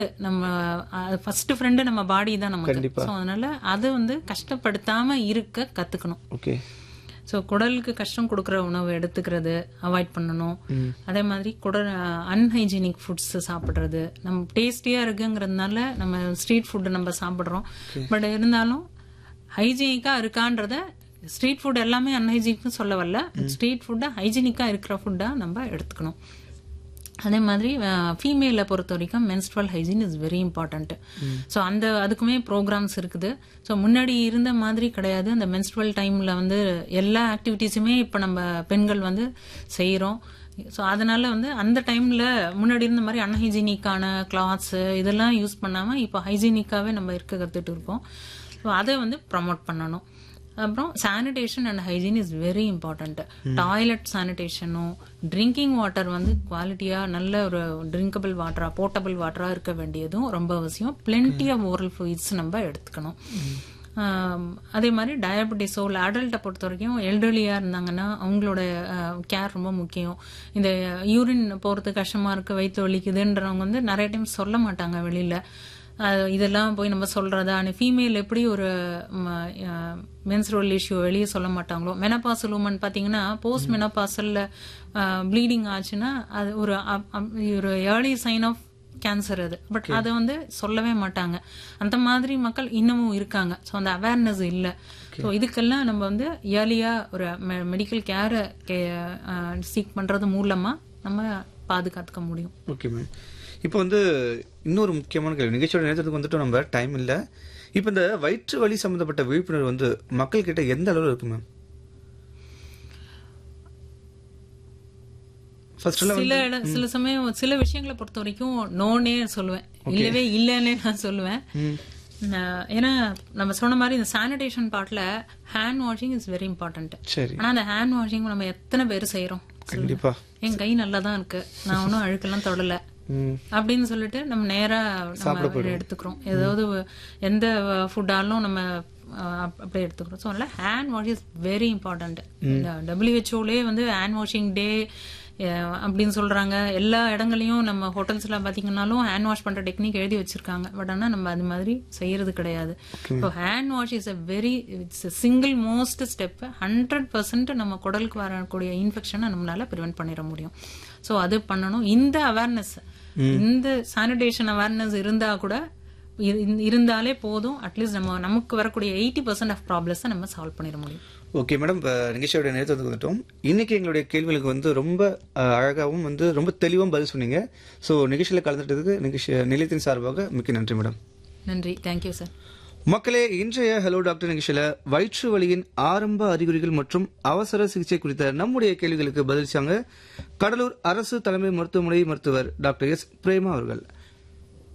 நம்ம first friend நம்ம பாடி தான் நமக்கு கண்டிப்பா. ஸோ அதனால அது வந்து கஷ்டப்படுத்தாம இருக்க கத்துக்கணும் ஓகே ஸோ குடலுக்கு கஷ்டம் கொடுக்குற உணவு எடுத்துக்கிறது அவாய்ட் பண்ணணும் அதே மாதிரி குடல் அன்ஹைஜீனிக் ஃபுட்ஸ் சாப்பிட்றது நம்ம டேஸ்டியாக இருக்குங்கிறதுனால நம்ம ஸ்ட்ரீட் ஃபுட்டு நம்ம சாப்பிட்றோம் பட் இருந்தாலும் ஹைஜீனிக்காக இருக்கான்றத ஸ்ட்ரீட் ஃபுட் எல்லாமே அன்ஹைஜீனிக்னு சொல்ல வரல ஸ்ட்ரீட் ஃபுட்டை ஹைஜீனிக்காக இருக்கிற ஃபுட்டாக நம்ம எடுத்துக்கணும் அதே மாதிரி ஃபீமேலை பொறுத்த வரைக்கும் menstrual hygiene is very important so அந்த அதுக்குமே ப்ரோக்ராம்ஸ் இருக்குது ஸோ முன்னாடி இருந்த மாதிரி கிடையாது அந்த மென்ஸ்ட்ரல் டைமில் வந்து எல்லா ஆக்டிவிட்டீஸுமே இப்போ நம்ம பெண்கள் வந்து செய்கிறோம் ஸோ அதனால வந்து அந்த டைமில் முன்னாடி இருந்த மாதிரி அன்ஹைஜீனிக்கான கிளாத்ஸு இதெல்லாம் யூஸ் பண்ணாமல் இப்போ ஹைஜீனிக்காகவே நம்ம இருக்க கற்றுட்டு இருக்கோம் ஸோ அதை வந்து ப்ரமோட் பண்ணணும் அப்புறம் sanitation and hygiene is very important toilet சானிடேஷனும் ட்ரிங்கிங் வாட்டர் வந்து குவாலிட்டியாக நல்ல ஒரு ட்ரிங்கபிள் வாட்டரா போர்ட்டபிள் வாட்டரா இருக்க வேண்டியதும் ரொம்ப அவசியம் பிளென்டி ஆஃப் ஓரல் ஃப்ளூயிட்ஸ் நம்ம எடுத்துக்கணும் ஆம், அதே மாதிரி டயபெட்டிஸோ இல்லை அடல்ட்டை பொறுத்த வரைக்கும் எல்டர்லியாக இருந்தாங்கன்னா அவங்களோட கேர் ரொம்ப முக்கியம் இந்த யூரின் போகிறது கஷ்டமாக இருக்குது வயிற்று வலிக்குதுன்றவங்க வந்து நிறைய டைம் சொல்ல மாட்டாங்க வெளியில் அஹ் இதெல்லாம் போய் நம்ம சொல்றதா ஃபீமேல் எப்படி ஒரு மென்சுரல் இஷ்யூ வெளியே சொல்ல மாட்டாங்களோ மெனபாசல் உமன் பார்த்தீங்கன்னா போஸ்ட் மெனபாசல்ல ப்ளீடிங் ஆச்சுன்னா அது ஒரு அப்- அப்- ஒரு ஏர்லி சைன் ஆஃப் கேன்சர் அது பட் அதை வந்து சொல்லவே மாட்டாங்க அந்த மாதிரி மக்கள் இன்னமும் இருக்காங்க ஸோ அந்த அவேர்னஸ் இல்லை ஸோ இதுக்கெல்லாம் நம்ம வந்து இயர்லியாக ஒரு மெடிக்கல் கேரை சீக் பண்ணுறது மூலமாக நம்ம பாதுகாத்துக்க முடியும் ஓகே மேம் இப்போ வந்து இன்னொரு முக்கியமான கேள்வி நிகழ்ச்சியோட நேரத்துக்கு வந்துட்டு நம்ம டைம் இல்லை இப்போ இந்த வயிற்று வலி சம்பந்தப்பட்ட விழிப்புணர்வு வந்து மக்கள் கிட்ட எந்த அளவில் இருக்கு மேம் ஃபர்ஸ்ட் எல்லாம் சில இட- சில சமயம் சில விஷயங்களை பொறுத்த வரைக்கும் நோனே சொல்லுவேன் இல்லவே இல்லைன்னே நான் சொல்லுவேன் நான் ஏன்னா நம்ம சொன்ன மாதிரி இந்த சானிடேஷன் பார்ட்ல hand washing is very important சரி ஆனா அந்த ஹேண்ட் வாஷிங் நம்ம எத்தனை பேர் செய்யறோம் கண்டிப்பா என் கை நல்லா தான் இருக்கு நான் ஒன்றும் அழுக்கெல்லாம் தொடல ம் அப்படின்னு சொல்லிட்டு நம்ம நேரா நம்ம எடுத்துக்கிறோம் ஏதாவது எந்த ஃபுட்டாலும் நம்ம அஹ், அப்- அப்படியே எடுத்துக்கிறோம் ஸோ அதனால hand wash is very important டபிள்யூஹெச்ஓலே வந்து ஹேண்ட் வாஷிங் டே அப்படின்னு சொல்றாங்க எல்லா இடங்களையும் நம்ம ஹோட்டல்ஸ்ல பாத்தீங்கன்னாலும் ஹேண்ட் வாஷ் பண்ற டெக்னிக் எழுதி வச்சிருக்காங்க பட் ஆனா நம்ம அது மாதிரி செய்யறது கிடையாது இப்போ hand wash is a very it's single most step hundred percent நம்ம குடலுக்கு வரக்கூடிய இன்ஃபெக்ஷனை நம்மளால ப்ரிவென்ட் பண்ணிட முடியும் ஸோ அது பண்ணணும் இந்த அவேர்னஸ் இந்த சானிடேஷன் அவேர்னஸ் இருந்தா கூட இரு- இருந்தாலே போதும் அட்லீஸ்ட் நம்ம நமக்கு வரக்கூடிய எயிட்டி பர்சன்ட் ஆஃப் ப்ராப்ளம்ஸை நம்ம சால்வ் பண்ணிட முடியும் ஓகே மேடம் இப்போ நிகழ்ச்சியோட நேரத்துக்கு வந்துட்டோம் இன்னைக்கு எங்களுடைய கேள்விகளுக்கு வந்து ரொம்ப அஹ், அழகாவும் வந்து ரொம்ப தெளிவாகவும் பதில் சொன்னீங்க ஸோ நிகழ்ச்சியில் கலந்துட்டதுக்கு நிகழ்ச்சி நிலையத்தின் சார்பாக மிக்க நன்றி மேடம் நன்றி தேங்க்யூ சார் மக்களே இன்றைய ஹலோ டாக்டர் நிகழ்ச்சியில வயிற்று வலியின் ஆரம்ப அறிகுறிகள் மற்றும் அவசர சிகிச்சை குறித்த நம்முடைய கேள்விகளுக்கு பதிலளிச்சாங்க கடலூர் அரசு தலைமை மருத்துவமனை மருத்துவர் டாக்டர் எஸ் பிரேமா அவர்கள்